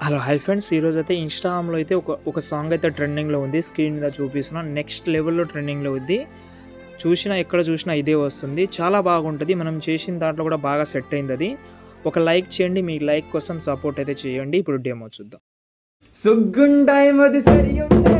hello hi friends ఈరోజు అయితే ఇన్స్టాగ్రామ్లో అయితే ఒక ఒక సాంగ్ అయితే ట్రెండింగ్లో ఉంది స్క్రీన్ మీద చూపిస్తున్నా నెక్స్ట్ లెవెల్లో ట్రెండింగ్లో ఉంది చూసినా ఎక్కడ చూసినా ఇదే వస్తుంది చాలా బాగుంటుంది మనం చేసిన దాంట్లో కూడా బాగా సెట్ అయింది అది ఒక లైక్ చేయండి మీ లైక్ కోసం సపోర్ట్ అయితే చేయండి ఇప్పుడు డెమో చూద్దాం സുഗുണ്ടായി മതി സരിയുണ്ടേ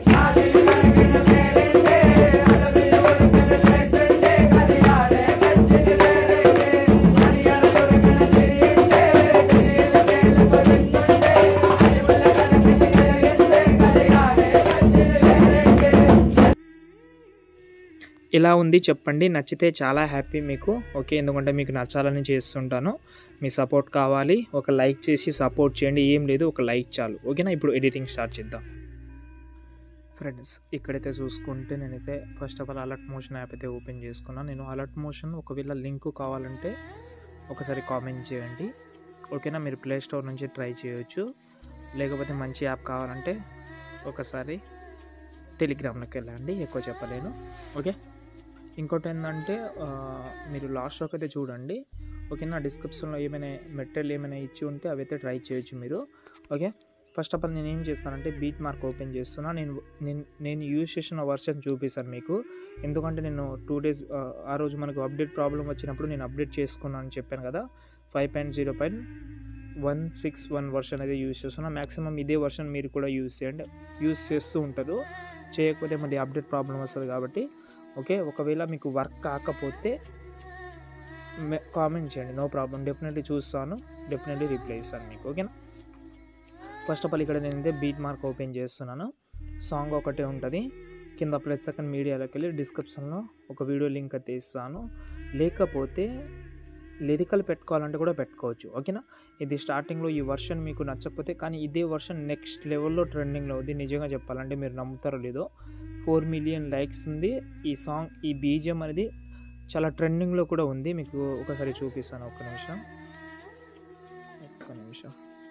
ఇలా ఉంది చెప్పండి నచ్చితే చాలా హ్యాపీ మీకు ఓకే ఎందుకంటే మీకు నచ్చాలని చేస్తుంటాను మీ సపోర్ట్ కావాలి ఒక లైక్ చేసి సపోర్ట్ చేయండి ఏం లేదు ఒక లైక్ చాలు ఓకేనా ఇప్పుడు ఎడిటింగ్ స్టార్ట్ చేద్దాం ఫ్రెండ్స్ ఇక్కడైతే చూసుకుంటే నేనైతే first of all alert motion app అయితే ఓపెన్ చేసుకున్నాను నేను అలర్ట్ మోషన్ ఒకవేళ లింక్ కావాలంటే ఒకసారి కామెంట్ చేయండి ఓకేనా మీరు ప్లే స్టోర్ నుంచి ట్రై చేయొచ్చు లేకపోతే మంచి యాప్ కావాలంటే ఒకసారి టెలిగ్రామ్లోకి వెళ్ళండి ఎక్కువ చెప్పలేను ఓకే ఇంకోటి ఏంటంటే ఆ, మీరు లాస్ట్ వరకు అయితే చూడండి ఓకేనా డిస్క్రిప్షన్లో ఏమైనా మెటీరియల్ ఏమైనా ఇచ్చి ఉంటే అవి అయితే ట్రై చేయొచ్చు మీరు ఓకే ఫస్ట్ ఆఫ్ ఆల్ నేను ఏం చేస్తానంటే బీట్ మార్క్ ఓపెన్ చేస్తున్నా నేను నేను నేను యూజ్ చేసిన వర్షన్ చూపిస్తాను మీకు ఎందుకంటే నేను టూ డేస్ ఆ రోజు మనకు అప్డేట్ ప్రాబ్లం వచ్చినప్పుడు నేను అప్డేట్ చేసుకున్నాను అని చెప్పాను కదా five point zero point one six one version అయితే యూజ్ చేస్తున్నా మ్యాక్సిమం ఇదే వర్షన్ మీరు కూడా యూజ్ చేయండి యూజ్ చేస్తూ ఉంటారు చేయకపోతే మళ్ళీ అప్డేట్ ప్రాబ్లం వస్తుంది కాబట్టి ఓకే ఒకవేళ మీకు వర్క్ కాకపోతే కామెంట్ చేయండి నో ప్రాబ్లం డెఫినెట్లీ చూస్తాను డెఫినెట్లీ రిప్లై ఇస్తాను మీకు ఓకేనా ఫస్ట్ ఆఫ్ ఆల్ ఇక్కడ నేనైతే బీట్ మార్క్ ఓపెన్ చేస్తున్నాను సాంగ్ ఒకటే ఉంటుంది కింద ప్లస్ సెకండ్ మీడియాలోకి వెళ్ళి డిస్క్రిప్షన్లో ఒక వీడియో లింక్ అయితే ఇస్తాను లేకపోతే లిరికల్ పెట్టుకోవాలంటే కూడా పెట్టుకోవచ్చు ఓకేనా ఇది స్టార్టింగ్లో ఈ వర్షన్ మీకు నచ్చకపోతే కానీ ఇదే వర్షన్ నెక్స్ట్ లెవెల్లో ట్రెండింగ్లో ఉంది నిజంగా చెప్పాలంటే మీరు నమ్ముతారో లేదో ఫోర్ మిలియన్ లైక్స్ ఉంది ఈ సాంగ్ ఈ బీజిఎం అనేది చాలా ట్రెండింగ్లో కూడా ఉంది మీకు ఒకసారి చూపిస్తాను ఒక్క నిమిషం ఒక్క నిమిషం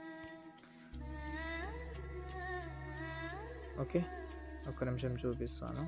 ఓకే ఒక్క నిమిషం చూపిస్తాను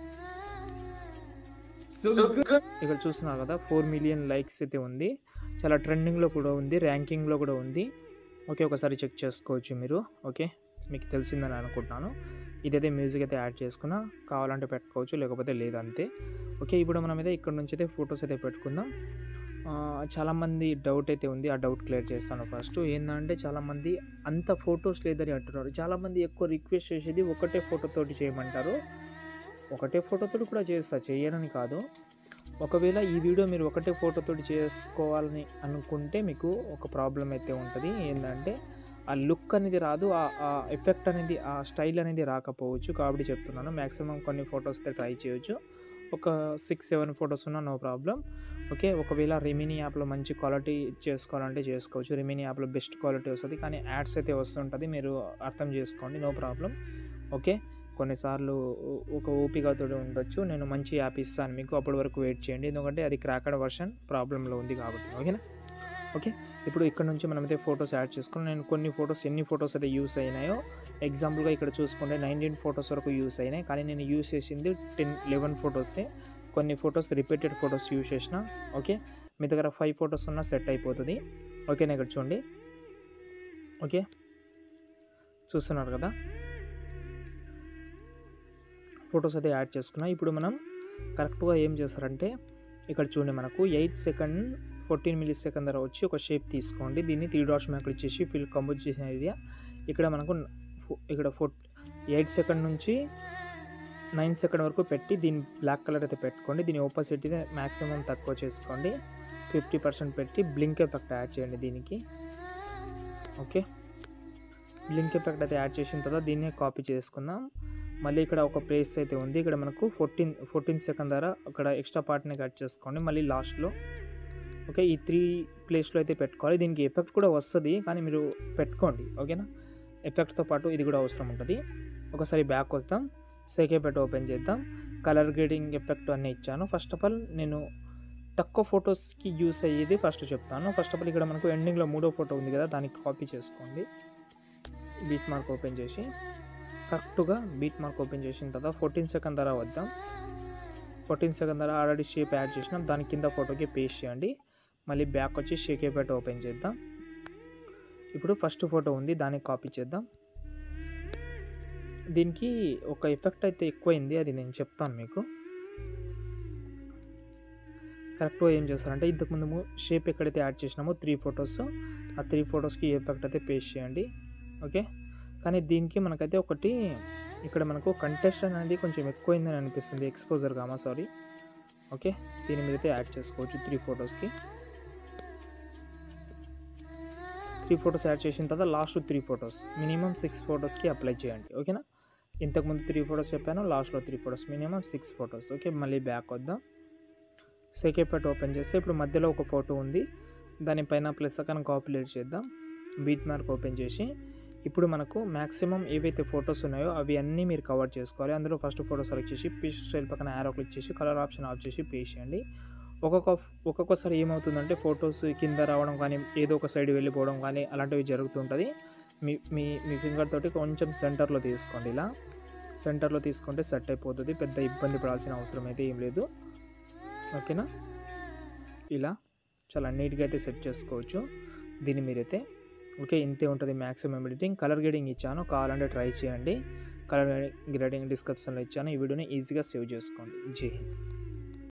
ఇక్కడ చూస్తున్నారు కదా ఫోర్ మిలియన్ లైక్స్ అయితే ఉంది చాలా ట్రెండింగ్లో కూడా ఉంది ర్యాంకింగ్లో కూడా ఉంది ఓకే ఒకసారి చెక్ చేసుకోవచ్చు మీరు ఓకే మీకు తెలిసిందని అనుకుంటున్నాను ఇదైతే మ్యూజిక్ అయితే యాడ్ చేసుకున్నా కావాలంటే పెట్టుకోవచ్చు లేకపోతే లేదంతే ఓకే ఇప్పుడు మనం అయితే ఇక్కడ నుంచి అయితే ఫొటోస్ అయితే పెట్టుకుందాం ఆ, చాలామంది డౌట్ అయితే ఉంది ఆ డౌట్ క్లియర్ చేస్తాను ఫస్ట్ ఏంటంటే చాలామంది అంత ఫొటోస్ లేదని అంటున్నారు చాలామంది ఎక్కువ రిక్వెస్ట్ చేసేది ఒకటే ఫోటోతోటి చేయమంటారు ఒకటే ఫోటోతోటి కూడా చేస్తా చేయనని కాదు ఒకవేళ ఈ వీడియో మీరు ఒకటే ఫోటోతోటి చేసుకోవాలని అనుకుంటే మీకు ఒక ప్రాబ్లం అయితే ఉంటుంది ఏంటంటే ఆ లుక్ అనేది రాదు ఆ ఆ ఎఫెక్ట్ అనేది ఆ స్టైల్ అనేది రాకపోవచ్చు కాబట్టి చెప్తున్నాను మ్యాక్సిమం కొన్ని ఫొటోస్ అయితే ట్రై చేయొచ్చు ఒక సిక్స్ సెవెన్ ఫొటోస్ ఉన్నా నో ప్రాబ్లం ఓకే ఒకవేళ రెమినీ యాప్లో మంచి క్వాలిటీ చేసుకోవాలంటే చేసుకోవచ్చు రెమినీ యాప్లో బెస్ట్ క్వాలిటీ వస్తుంది కానీ యాడ్స్ అయితే వస్తుంటుంది మీరు అర్థం చేసుకోండి నో ప్రాబ్లం ఓకే కొన్నిసార్లు ఒక ఓపికతో ఉండొచ్చు నేను మంచి యాప్ ఇస్తాను మీకు అప్పటి వరకు వెయిట్ చేయండి ఎందుకంటే అది క్రాకడ్ వర్షన్ ప్రాబ్లంలో ఉంది కాబట్టి ఓకేనా ఓకే ఇప్పుడు ఇక్కడ నుంచి మనమైతే ఫొటోస్ యాడ్ చేసుకుని నేను కొన్ని ఫొటోస్ ఎన్ని ఫొటోస్ అయితే యూస్ అయినాయో ఎగ్జాంపుల్గా ఇక్కడ చూసుకుంటే నైన్టీన్ ఫొటోస్ వరకు యూస్ అయినాయి కానీ నేను యూస్ చేసింది టెన్ లెవెన్ ఫొటోసే కొన్ని ఫొటోస్ రిపీటెడ్ ఫొటోస్ యూస్ చేసిన ఓకే మీ దగ్గర ఫైవ్ ఫొటోస్ ఉన్నా సెట్ అయిపోతుంది ఓకేనా ఇక్కడ చూడండి ఓకే చూస్తున్నారు కదా ఫొటోస్ అయితే యాడ్ చేసుకున్నా ఇప్పుడు మనం కరెక్ట్గా ఏం చేస్తారంటే ఇక్కడ చూడండి మనకు eight second fourteen millisecond ధర వచ్చి ఒక షేప్ తీసుకోండి దీన్ని త్రీ డాట్స్ మ్యాక్ ఇచ్చేసి ఫిల్ కంపోజ్ చేసిన ఏరియా ఇక్కడ మనకు ఫో- ఇక్కడ ఫోర్ ఎయిట్ సెకండ్ నుంచి నైన్ సెకండ్ వరకు పెట్టి దీని బ్లాక్ కలర్ అయితే పెట్టుకోండి దీని ఓపాసిటీ మ్యాక్సిమం తక్కువ చేసుకోండి ఫిఫ్టీ పర్సెంట్ పెట్టి బ్లింక్ ఎఫెక్ట్ యాడ్ చేయండి దీనికి ఓకే బ్లింక్ ఎఫెక్ట్ అయితే యాడ్ చేసిన తర్వాత దీన్నే కాపీ చేసుకుందాం మళ్ళీ ఇక్కడ ఒక ప్లేస్ అయితే ఉంది ఇక్కడ మనకు ఫోర్టీన్ ఫోర్టీన్ సెకండ్ ధర అక్కడ ఎక్స్ట్రా పార్ట్ని కట్ చేసుకోండి మళ్ళీ లాస్ట్లో ఓకే ఈ త్రీ ప్లేస్లో అయితే పెట్టుకోవాలి దీనికి ఎఫెక్ట్ కూడా వస్తుంది కానీ మీరు పెట్టుకోండి ఓకేనా ఎఫెక్ట్తో పాటు ఇది కూడా అవసరం ఉంటుంది ఒకసారి బ్యాక్ వస్తాం సెకేపెట్ ఓపెన్ చేద్దాం కలర్ గ్రేడింగ్ ఎఫెక్ట్ అన్నీ ఇచ్చాను ఫస్ట్ ఆఫ్ ఆల్ నేను తక్కువ ఫొటోస్కి యూస్ అయ్యేది ఫస్ట్ చెప్తాను ఫస్ట్ ఆఫ్ ఆల్ ఇక్కడ మనకు ఎండింగ్లో మూడో ఫోటో ఉంది కదా దానికి కాపీ చేసుకోండి బీట్ మార్క్ ఓపెన్ చేసి కరెక్ట్గా బీట్ మార్క్ ఓపెన్ చేసిన తర్వాత ఫోర్టీన్ సెకండ్ ధర వద్దాం ఫోర్టీన్ సెకండ్ ధర ఆల్రెడీ షేప్ యాడ్ చేసినాం దాని కింద ఫోటోకి పేస్ట్ చేయండి మళ్ళీ బ్యాక్ వచ్చి షేకేపేట ఓపెన్ చేద్దాం ఇప్పుడు ఫస్ట్ ఫోటో ఉంది దానికి కాపీ చేద్దాం దీనికి ఒక ఎఫెక్ట్ అయితే ఎక్కువైంది అది నేను చెప్తాను మీకు కరెక్ట్గా ఏం చేస్తారంటే ఇంతకుముందు షేప్ ఎక్కడైతే యాడ్ చేసినామో త్రీ ఫొటోస్ ఆ త్రీ ఫొటోస్కి ఎఫెక్ట్ అయితే పేస్ట్ చేయండి ఓకే కానీ దీనికి మనకైతే ఒకటి ఇక్కడ మనకు కంటెస్ట్ అనేది కొంచెం ఎక్కువైందని అనిపిస్తుంది ఎక్స్పోజర్ కామా సారీ ఓకే దీని మీద అయితే యాడ్ చేసుకోవచ్చు త్రీ ఫొటోస్కి త్రీ ఫొటోస్ యాడ్ చేసిన తర్వాత last three photos minimum six ఫొటోస్కి అప్లై చేయండి ఓకేనా ఇంతకుముందు త్రీ ఫొటోస్ చెప్పాను లాస్ట్లో three photos minimum six photos okay మళ్ళీ బ్యాక్ వద్దాం సెకండ్ ఫోటో ఓపెన్ చేస్తే ఇప్పుడు మధ్యలో ఒక ఫోటో ఉంది దానిపైన ప్లస్ అక్కడ కాపీలేట్ చేద్దాం బీట్ మార్క్ ఓపెన్ చేసి ఇప్పుడు మనకు మ్యాక్సిమం ఏవైతే ఫొటోస్ ఉన్నాయో అవి అన్నీ మీరు కవర్ చేసుకోవాలి అందులో ఫస్ట్ ఫోటో సెలెక్ట్ చేసి పీస్ స్టైల్ పక్కన యారో క్లిక్ చేసి కలర్ ఆప్షన్ ఆఫ్ చేసి పే చేయండి ఒక్కొక్క ఒక్కొక్కసారి ఏమవుతుందంటే ఫొటోస్ కింద రావడం కానీ ఏదో ఒక సైడ్ వెళ్ళిపోవడం కానీ అలాంటివి జరుగుతుంటుంది మీ మీ మీ ఫింగర్ తోటి కొంచెం సెంటర్లో తీసుకోండి ఇలా సెంటర్లో తీసుకుంటే సెట్ అయిపోతుంది పెద్ద ఇబ్బంది పడాల్సిన అవసరం అయితే ఏం లేదు ఓకేనా ఇలా చాలా నీట్గా అయితే సెట్ చేసుకోవచ్చు దీన్ని మీరైతే ఓకే ఇంతే ఉంటుంది మ్యాక్సిమం ఎడిటింగ్ కలర్ గ్రేడింగ్ ఇచ్చాను కావాలంటే ట్రై చేయండి కలర్ గ్రేడింగ్ డిస్క్రిప్షన్లో ఇచ్చాను ఈ వీడియోని ఈజీగా సేవ్ చేసుకోండి జై హింద్